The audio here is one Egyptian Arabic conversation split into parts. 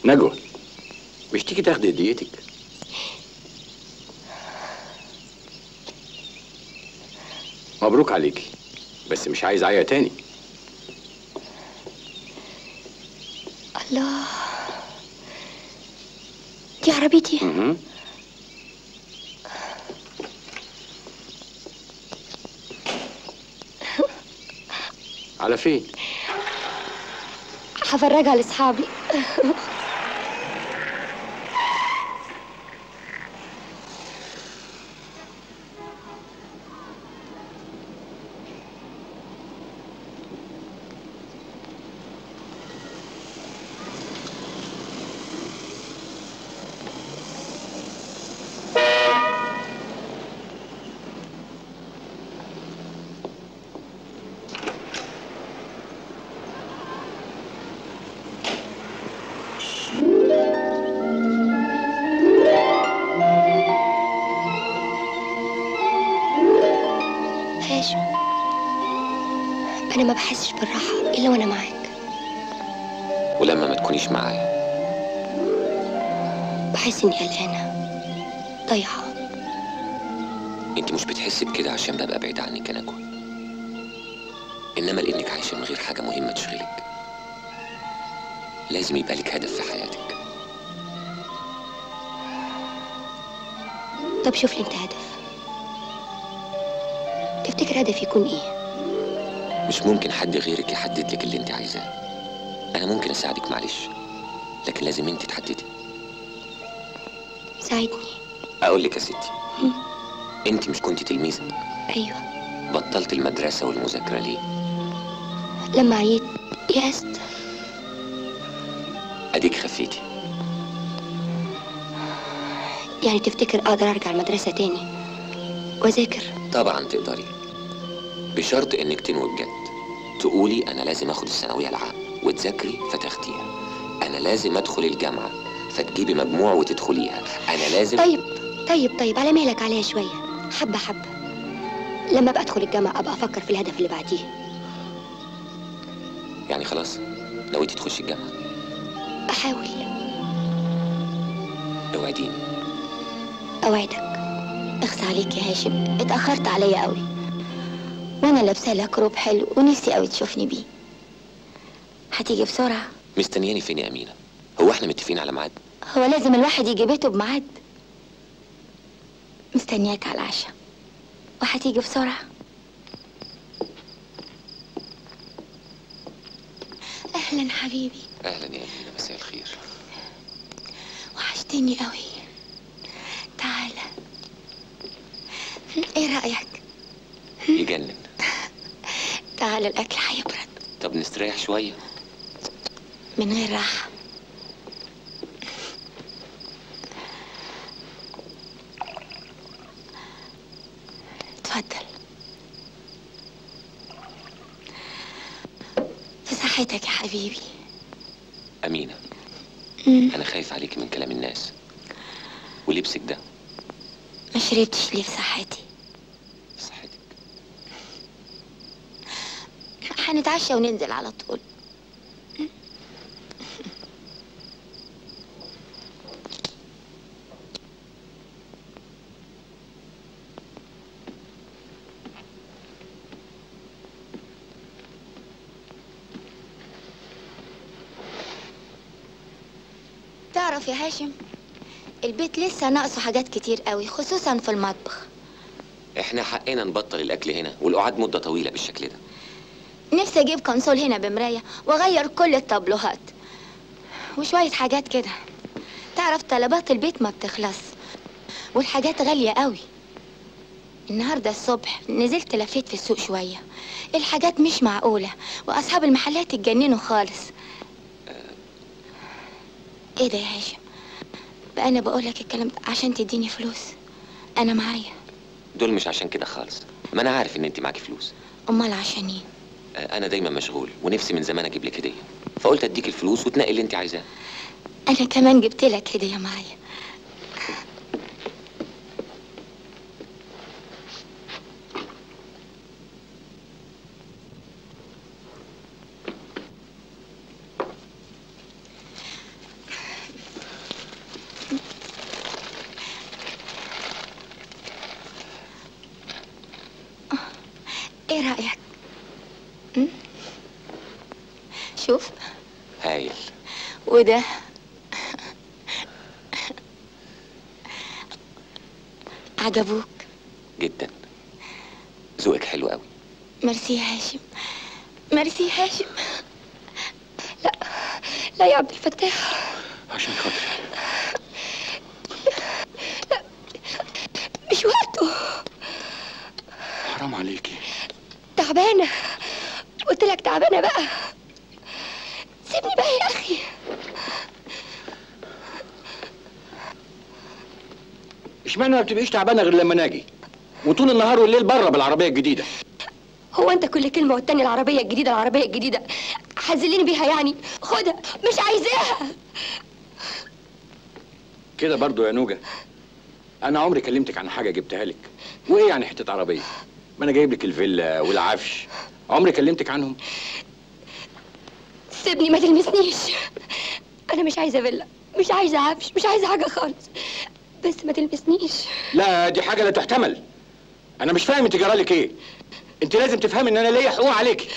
نجوى مش تيجي تاخدي هديتك مبروك عليكي بس مش عايز عيا تاني الله دي عربيتي مهم. على فين هفرجها لاصحابي هاشم انا ما بحسش بالراحه الا وانا معاك ولما ما تكونيش معايا بحس اني قلقانه ضايعه انت مش بتحسي بكده عشان ببقى بعيد عنك يا نجوى انما لانك عايشه من غير حاجه مهمه تشغلك لازم يبقى لك هدف في حياتك طب شوف لي انت هدف تفتكر هدف يكون ايه مش ممكن حد غيرك يحدد لك اللي انت عايزاه انا ممكن اساعدك معلش لكن لازم انت تحددي ساعدني اقول لك يا ستي انت مش كنت تلميذه ايوه بطلت المدرسه والمذاكره ليه لما عييت يأست اديك خفيتي يعني تفتكر اقدر ارجع المدرسه تاني واذاكر طبعا تقدري بشرط انك تنوي بجد تقولي انا لازم اخد الثانويه العامه وتذاكري فتاخديها انا لازم ادخل الجامعه فتجيبي مجموع وتدخليها انا لازم طيب طيب طيب على مهلك عليا شويه حبه حبه لما ابقى ادخل الجامعه ابقى افكر في الهدف اللي بعديه يعني خلاص نويتي تخشي الجامعه احاول اوعديني اوعدك اخصى عليك يا هاشم اتاخرت عليا قوي وانا لابسه لك روب حلو ونفسي قوي تشوفني بيه هتيجي بسرعه مستنياني فين يا امينه هو احنا متفقين على ميعاد هو لازم الواحد يجي بيته بميعاد مستنياك على العشاء وهتيجي بسرعه اهلا حبيبي اهلا يا امينه مساء الخير وحشتني قوي تعالى ايه رايك يجنن تعالى الاكل هيبرد طب نستريح شويه من غير راحه اتفضل في صحتك يا حبيبي امينه مم. انا خايف عليكي من كلام الناس ولبسك ده ما شربتش ليه في صحتي صحتك هنتعشى وننزل على طول تعرف يا هاشم البيت لسه ناقصه حاجات كتير قوي خصوصا في المطبخ احنا حقنا نبطل الاكل هنا والقعاد مده طويله بالشكل ده نفسي اجيب كونسول هنا بمرايه واغير كل الطابلوهات وشويه حاجات كده تعرف طلبات البيت ما بتخلص والحاجات غاليه قوي النهارده الصبح نزلت لفيت في السوق شويه الحاجات مش معقوله واصحاب المحلات اتجننوا خالص ايه ده يا هاشم بقى انا بقول لك الكلام ده عشان تديني فلوس انا معايا دول مش عشان كده خالص ما انا عارف ان انت معاكي فلوس امال عشان ايه آه، انا دايما مشغول ونفسي من زمان اجيب لك هديه فقلت اديك الفلوس وتنقي اللي انت عايزاه انا كمان جبت لك هديه معايا ايه رأيك؟ م? شوف هايل وده عجبوك جدا ذوقك حلو قوي ميرسي يا هاشم ميرسي يا هاشم لا لا يا عبد الفتاح عشان خاطري مش وقته حرام عليكي تعبانة قلت لك تعبانة بقى سيبني بقى يا أخي اشمعنى ما بتبقيش تعبانه غير لما ناجي وطول النهار والليل بره بالعربيه الجديده هو أنت كل كلمة والتانية العربية الجديدة العربية الجديدة حزليني بيها يعني خدها مش عايزاها كده برضو يا نوجة انا عمري كلمتك عن حاجه جبتها لك وايه يعني حته عربيه ما انا جايب لك الفيلا والعفش عمري كلمتك عنهم سيبني ما تلمسنيش أنا مش عايزة فيلا مش عايزة عفش مش عايزة حاجة خالص بس ما تلمسنيش لا دي حاجه لا تحتمل انا مش فاهم انت جرالك ايه انت لازم تفهمي ان انا ليا حقوق عليكي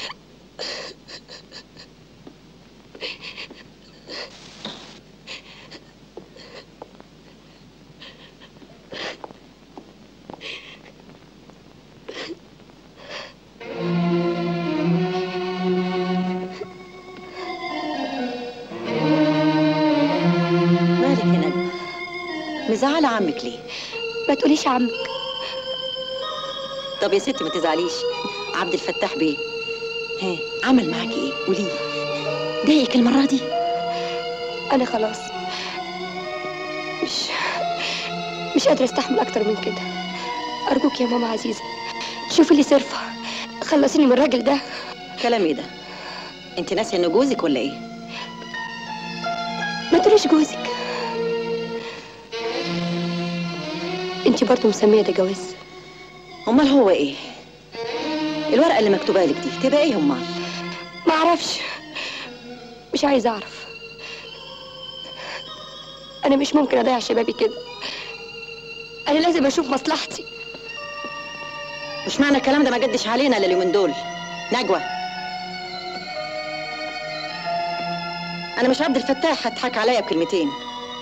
مالك يا نجمة مزعلة عمك ليه؟ ما تقوليش عمك طب يا ستي ما تزعليش عبد الفتاح بيه ها عمل معاكي ايه؟ قولي لي ضايقك المرة دي؟ أنا خلاص مش مش قادرة أستحمل أكتر من كده أرجوك يا ماما عزيزة شوفي لي صرفة خلصيني من الراجل ده كلام ايه ده؟ انت ناسية انه جوزك ولا ايه؟ ما تقوليش جوزك انتي برضه مسمية ده جواز امال هو ايه؟ الورقة اللي مكتوبة لك دي تبقى ايه امال؟ ما اعرفش مش عايزة اعرف انا مش ممكن اضيع شبابي كده انا لازم اشوف مصلحتي مش معنى الكلام ده ما جدش علينا الا اليومين دول نجوى انا مش عبد الفتاح هتضحك عليا بكلمتين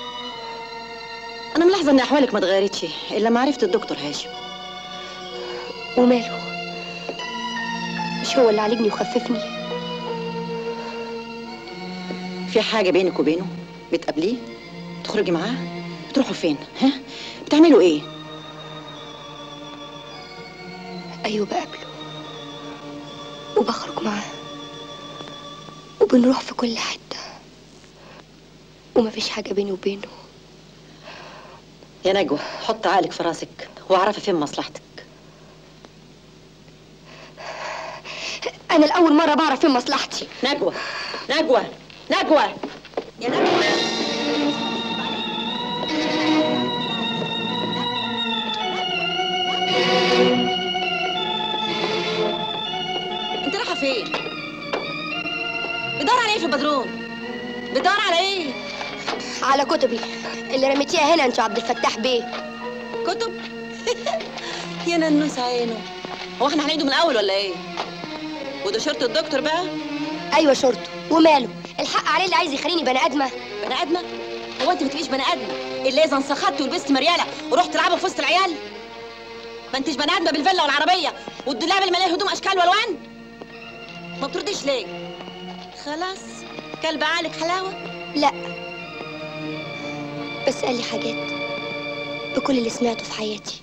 انا ملاحظه ان احوالك ما اتغيرتش الا ما عرفت الدكتور هاشم وماله مش هو اللي عالجني وخففني في حاجه بينك وبينه بتقابليه تخرجي معاه بتروحوا فين ها بتعملوا ايه ايوه بقابله وبخرج معاه وبنروح في كل حتة ومفيش حاجة بيني وبينه يا نجوى حط عقلك في راسك واعرفي فين مصلحتك انا الاول مرة بعرف فين مصلحتي نجوى نجوى نجوى يا نجوى انت رايحه فين بتدور على ايه في البدرون بتدور على ايه على كتبي اللي رميتيها هنا انت عبد الفتاح بيه كتب يا ننوس عينه هو احنا هنعيده من الاول ولا ايه وده شرط الدكتور بقى ايوه شرطه وماله الحق عليه اللي عايز يخليني بني ادمه بني ادمه هو انت ما تبقيش بني ادمه الا اذا انسخدت ولبست مرياله ورحت تلعبوا في وسط العيال ما انتش بني ادمه بالفيلا والعربيه والدولاب اللي مليان هدوم اشكال والوان ما بترديش ليه خلاص كلب عالك حلاوه لا بس قال لي حاجات بكل اللي سمعته في حياتي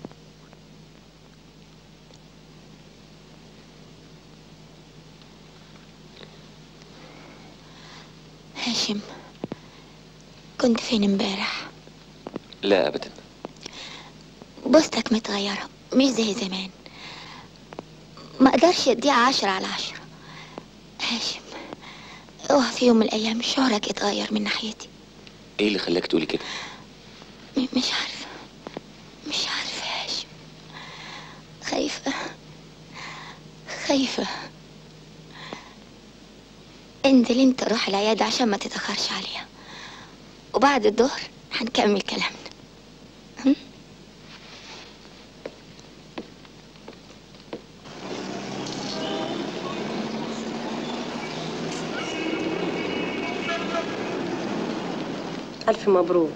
هاشم كنت فين امبارح لا ابدا بوستك متغيرة مش زي زمان ما اقدرش اديها عشرة على عشرة هاشم اوعى في يوم من الايام شعورك يتغير من ناحيتي ايه اللي خلاك تقولي كده م- مش عارفة مش عارفة يا هاشم خايفة خايفة انزل انت روح العيادة عشان ما تتأخرش عليها وبعد الظهر هنكمل كلامنا هم؟ ألف مبروك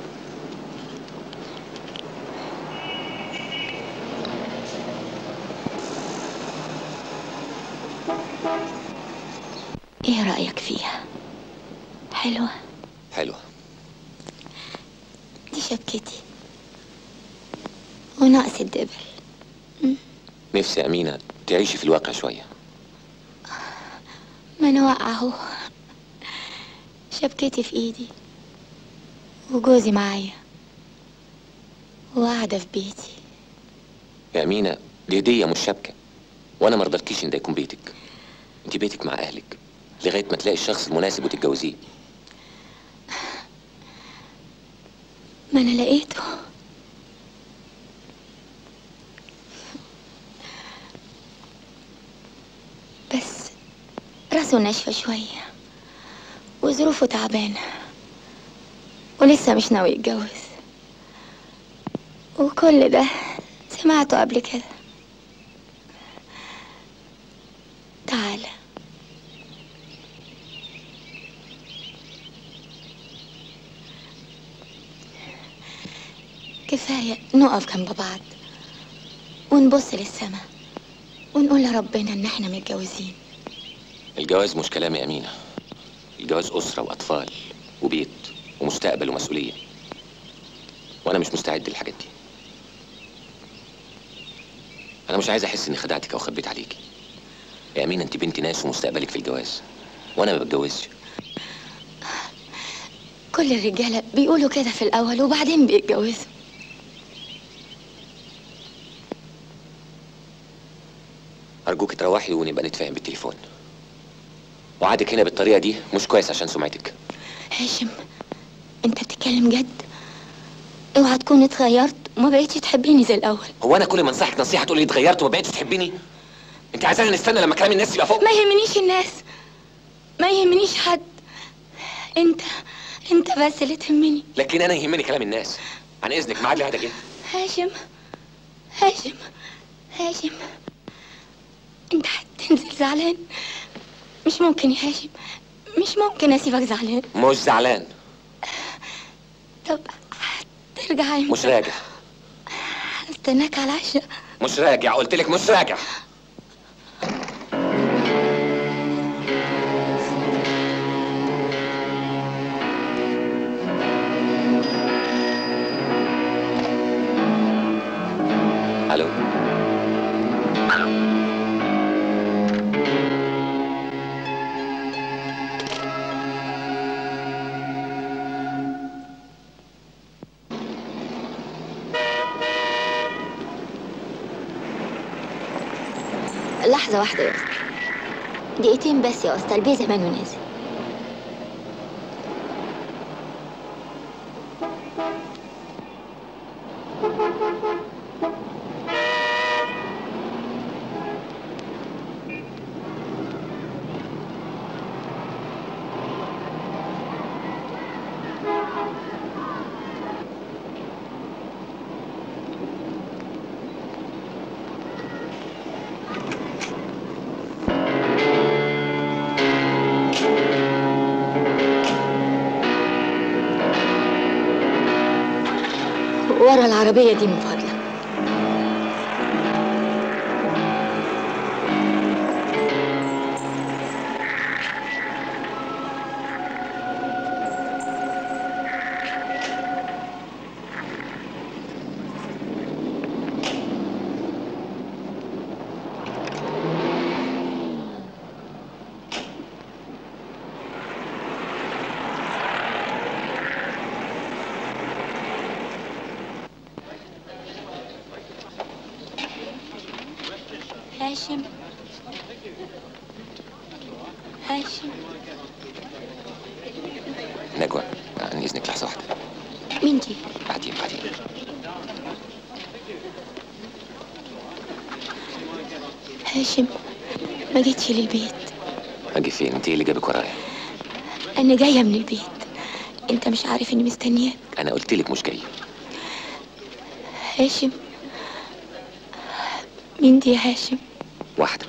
ايه رأيك فيها حلوة حلوة دي شبكتي وناقص الدبل نفسي يا أمينة تعيشي في الواقع شوية ما انا واقعة اهو شبكتي في ايدي وجوزي معايا وقاعدة في بيتي يا أمينة دي هدية مش شبكة وأنا ما رضيتكيش إن ده يكون بيتك أنت بيتك مع أهلك لغاية ما تلاقي الشخص المناسب وتتجوزيه ما انا لقيته بس راسه ناشفة شوية وظروفه تعبانة ولسه مش ناوي يتجوز وكل ده سمعته قبل كده تعال كفاية نقف جنب بعض ونبص للسما ونقول لربنا ان احنا متجوزين الجواز مش كلام يا أمينة الجواز أسرة وأطفال وبيت ومستقبل ومسؤولية وأنا مش مستعد للحاجات دي أنا مش عايز أحس إني خدعتك أو خبيت عليكي يا أمينة أنت بنت ناس ومستقبلك في الجواز وأنا ما بتجوزش كل الرجالة بيقولوا كده في الأول وبعدين بيتجوزوا أرجوك تروحي ونبقى نتفاهم بالتليفون وعدك هنا بالطريقة دي مش كويس عشان سمعتك هاشم انت بتتكلم جد اوعى تكون اتغيرت وما بقيتش تحبيني زي الأول هو أنا كل ما أنصحك نصيحة تقولي اتغيرت وما بقيتش تحبيني أنت عايزانا نستنى لما كلام الناس يبقى فوق ما يهمنيش الناس ما يهمنيش حد انت انت بس اللي تهمني لكن أنا يهمني كلام الناس عن إذنك معاد هذا جه هاشم هاشم هاشم انت هتنزل زعلان مش ممكن يا هاشم مش ممكن اسيبك زعلان مش زعلان طب هترجع امتى مش راجع استناك على العشاء مش راجع قلت لك مش راجع الو لحظة واحدة يا أسطى دقيقتين بس يا أسطى البيه زمانه نازل ورا العربية دي من فضلك هاشم هاشم نجوى عن إذنك لحظة واحدة مين دي؟ بعدين بعدين هاشم ما جيتش للبيت أجي فين أنت إيه اللي جابك ورايا أنا جاية من البيت أنت مش عارف إني مستنياك أنا قلت لك مش جاي هاشم مين دي يا هاشم؟ واحدة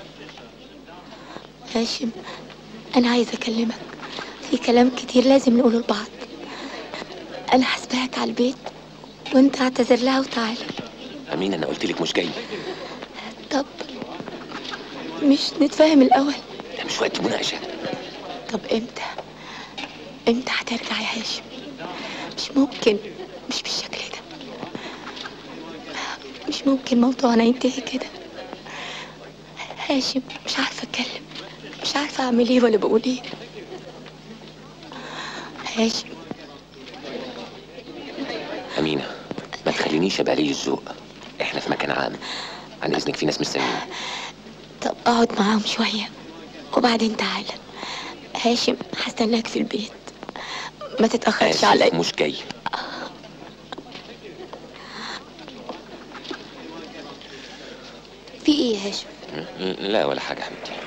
هاشم أنا عايزة أكلمك في كلام كتير لازم نقوله لبعض انا هسبقك على البيت وانت اعتذر لها وتعالى امين انا قلت لك مش جاي طب مش نتفاهم الاول ده مش وقت مناقشه طب امتى امتى هترجع يا هاشم مش ممكن مش بالشكل ده مش ممكن موضوعنا ينتهي كده هاشم مش عارفه اتكلم مش عارفه اعمل ايه ولا بقول ايه هاشم امينه ما تخلينيش ابقى لي الذوق احنا في مكان عام عن اذنك في ناس مستنيين طب اقعد معاهم شويه وبعدين تعالى هاشم هستناك في البيت ما تتاخرش اسف عليا مش جاي في ايه يا هاشم لا ولا حاجه يا حبيبتي